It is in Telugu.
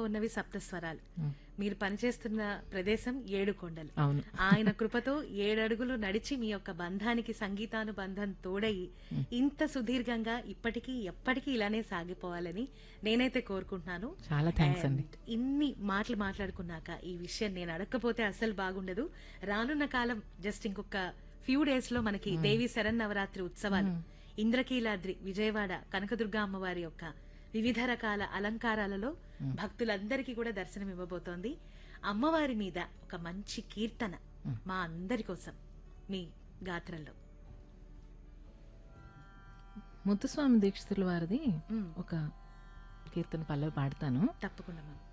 ఉన్నవి సప్తస్వరాలు మీరు పనిచేస్తున్న ప్రదేశం ఏడు కొండలు అవును ఆయన కృపతో ఏడడుగులు నడిచి మీ యొక్క బంధానికి సంగీతానుబంధం తోడయి ఇంత సుదీర్ఘంగా ఇప్పటికీ ఎప్పటికీ ఇలానే సాగిపోవాలని నేనైతే కోరుకుంటున్నాను చాలా థ్యాంక్స్ అండి And ఇన్ని మాటలు మాట్లాడుకున్నాక ఈ విషయం నేను అడగకపోతే అస్సలు బాగుండదు రానున్న కాలం జస్ట్ ఇంకొక ఫ్యూ డేస్ లో మనకి దేవి శరన్నవరాత్రి ఉత్సవాలు ఇంద్రకీలాద్రి విజయవాడ కనకదుర్గ అమ్మవారి యొక్క వివిధ రకాల అలంకారాలలో భక్తులందరికీ కూడా దర్శనం ఇవ్వబోతోంది అమ్మవారి మీద ఒక మంచి కీర్తన మా అందరి కోసం మీ గాత్రంలో ముత్తుస్వామి దీక్షితుల వారిది మ్, ఒక కీర్తన పల్లవి పాడతాను తప్పకుండా మ్యామ్